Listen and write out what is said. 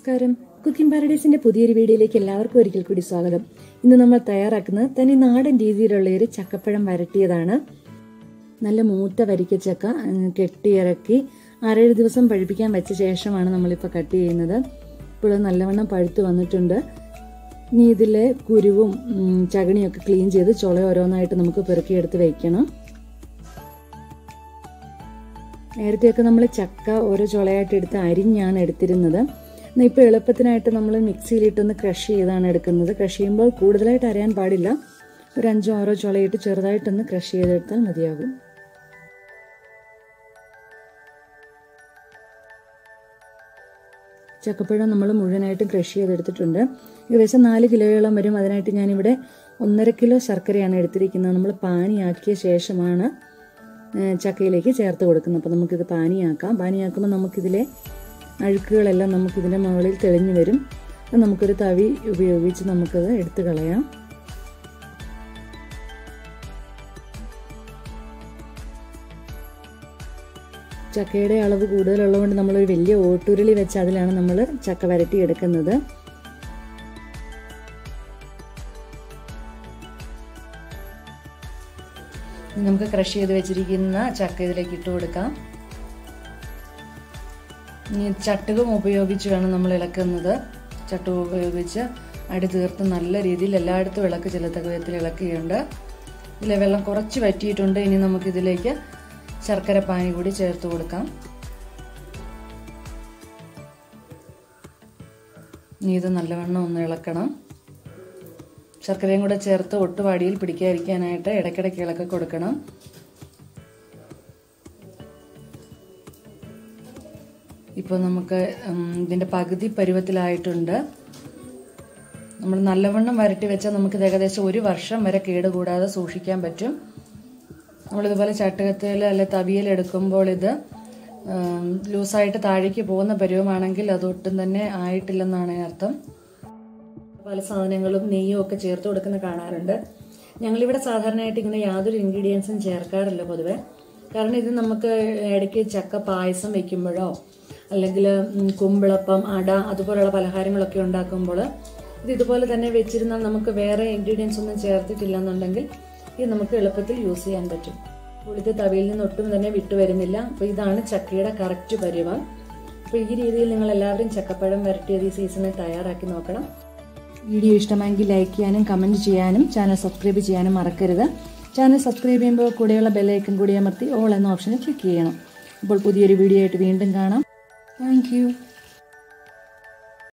നമസ്കാരം കുക്കിംഗ് പാരഡൈസിന്റെ പുതിയൊരു വീഡിയോയിലേക്ക് എല്ലാവർക്കും ഒരിക്കൽ കൂടി സ്വാഗതം ഇന്ന് നമ്മൾ തയ്യാറാക്കുന്നത് തനി നാടൻ രീതിയിലുള്ള ഒരു ചക്കപ്പഴം വരട്ടിയതാണ് നല്ല മൂത്ത വരിക്കച്ചക്ക ഉം, കെട്ടിയിറക്കി ആറേഴ് ദിവസം പഴുപ്പിക്കാൻ വെച്ച ശേഷമാണ് നമ്മളിപ്പോൾ കട്ട് ചെയ്യുന്നത് ഇപ്പോൾ ഇത് നല്ലവണ്ണം പഴുത്ത് വന്നിട്ടുണ്ട് ഇനി ഇതിലെ കുരുവും ഉം, ചകിണിയൊക്കെ ക്ലീൻ ചെയ്ത് ചുള ഓരോന്നായിട്ട് നമുക്ക് പെറുക്കിയെടുത്ത് വയ്ക്കണം നേരത്തെയൊക്കെ നമ്മൾ ചക്ക ഓരോ ചുളയായിട്ട് എടുത്ത് അരിഞ്ഞാണ് എടുത്തിരുന്നത് എന്നാൽ ഇപ്പോൾ എളുപ്പത്തിനായിട്ട് നമ്മൾ മിക്സിയിലിട്ടൊന്ന് ക്രഷ് ചെയ്താണ് എടുക്കുന്നത് ക്രഷ് ചെയ്യുമ്പോൾ കൂടുതലായിട്ട് അരയാൻ പാടില്ല ഒരു അഞ്ചോ ആറോ ചുളയിട്ട് ചെറുതായിട്ടൊന്ന് ക്രഷ് ചെയ്തെടുത്താൽ മതിയാകും ചക്കപ്പഴം നമ്മൾ മുഴുവനായിട്ടും ക്രഷ് ചെയ്തെടുത്തിട്ടുണ്ട് ഏകദേശം നാല് കിലോയോളം വരും അതിനായിട്ട് ഞാനിവിടെ ഒന്നര കിലോ ശർക്കരയാണ് എടുത്തിരിക്കുന്നത് നമ്മൾ പാനിയാക്കിയ ശേഷമാണ് ഏഹ് ചക്കയിലേക്ക് ചേർത്ത് കൊടുക്കുന്നത് അപ്പോൾ നമുക്കിത് പാനിയാക്കാം പാനിയാക്കുമ്പോൾ നമുക്കിതിലെ അഴുക്കുകളെല്ലാം നമുക്കിതിൻ്റെ മുകളിൽ തെളിഞ്ഞു വരും അത് നമുക്കൊരു തവി ഉപയോഗിച്ച് നമുക്കത് എടുത്തു കളയാം ചക്കയുടെ അളവ് കൂടുതലുള്ളതുകൊണ്ട് നമ്മളൊരു വലിയ ഓട്ടുരുളി വെച്ച് അതിലാണ് നമ്മൾ ചക്ക വരട്ടി എടുക്കുന്നത് ഇനി നമുക്ക് ക്രഷ് ചെയ്ത് വെച്ചിരിക്കുന്ന ചക്ക ഇതിലേക്ക് ഇട്ട് കൊടുക്കാം ഇനി ചട്ടുകം ഉപയോഗിച്ച് വേണം നമ്മൾ ഇളക്കുന്നത് ചട്ടുകം ഉപയോഗിച്ച് അടി തീർത്ത് നല്ല രീതിയിൽ എല്ലായിടത്തും ഇളക്ക് ചെലുത്തക്ക വിധത്തിൽ ഇളക്കുകയുണ്ട് ഇതിലെ വെള്ളം കുറച്ച് വറ്റിയിട്ടുണ്ട് ഇനി നമുക്കിതിലേക്ക് ശർക്കര പാനി കൂടി ചേർത്ത് കൊടുക്കാം ഇനി ഇത് നല്ലവണ്ണം ഒന്ന് ഇളക്കണം ശർക്കരയും കൂടെ ചേർത്ത് ഒട്ടുപാടിയിൽ പിടിക്കാതിരിക്കാനായിട്ട് ഇടയ്ക്കിടയ്ക്ക് ഇളക്കി കൊടുക്കണം ഇപ്പോൾ നമുക്ക് ഉം, ഇതിൻ്റെ പകുതി പരുവത്തിലായിട്ടുണ്ട് നമ്മൾ നല്ലവണ്ണം വരട്ടി വെച്ചാൽ നമുക്ക് ഏകദേശം ഒരു വർഷം വരെ കേടുകൂടാതെ സൂക്ഷിക്കാൻ പറ്റും നമ്മളിതുപോലെ ചട്ടുകത്തിൽ അല്ലെ തവിയിൽ എടുക്കുമ്പോൾ ഇത് ഉം, ലൂസായിട്ട് താഴേക്ക് പോകുന്ന പരുവമാണെങ്കിൽ അതൊട്ടും തന്നെ ആയിട്ടില്ലെന്നാണ് അർത്ഥം പല സാധനങ്ങളും നെയ്യും ഒക്കെ ചേർത്ത് കൊടുക്കുന്ന കാണാറുണ്ട് ഞങ്ങളിവിടെ സാധാരണയായിട്ട് ഇങ്ങനെ യാതൊരു ഇൻഗ്രീഡിയൻസും ചേർക്കാറില്ല പൊതുവെ കാരണം ഇത് നമുക്ക് ഇടയ്ക്ക് ചക്ക പായസം വെക്കുമ്പോഴോ അല്ലെങ്കിൽ ഉം, കുമ്പിളപ്പം അട അതുപോലുള്ള പലഹാരങ്ങളൊക്കെ ഉണ്ടാക്കുമ്പോൾ ഇത് ഇതുപോലെ തന്നെ വെച്ചിരുന്നാൽ നമുക്ക് വേറെ ഇൻഗ്രീഡിയൻസ് ഒന്നും ചേർത്തിട്ടില്ല എന്നുണ്ടെങ്കിൽ ഇത് നമുക്ക് എളുപ്പത്തിൽ യൂസ് ചെയ്യാൻ പറ്റും പുളിത്ത് തവിയിൽ നിന്ന് ഒട്ടും തന്നെ വിട്ടു വരുന്നില്ല അപ്പോൾ ഇതാണ് ചക്കയുടെ കറക്റ്റ് പരുവം അപ്പോൾ ഈ രീതിയിൽ നിങ്ങൾ എല്ലാവരും ചക്കപ്പഴം വരട്ടിയത് ഈ സീസണിൽ തയ്യാറാക്കി നോക്കണം വീഡിയോ ഇഷ്ടമായെങ്കിൽ ലൈക്ക് ചെയ്യാനും കമൻറ്റ് ചെയ്യാനും ചാനൽ സബ്സ്ക്രൈബ് ചെയ്യാനും മറക്കരുത് ചാനൽ സബ്സ്ക്രൈബ് ചെയ്യുമ്പോൾ കൂടെയുള്ള ബെല്ലൈക്കൺ കൂടി അമർത്തി ഓൾ എന്ന ഓപ്ഷനിൽ ക്ലിക്ക് ചെയ്യണം അപ്പോൾ പുതിയൊരു വീഡിയോ ആയിട്ട് വീണ്ടും കാണാം താങ്ക്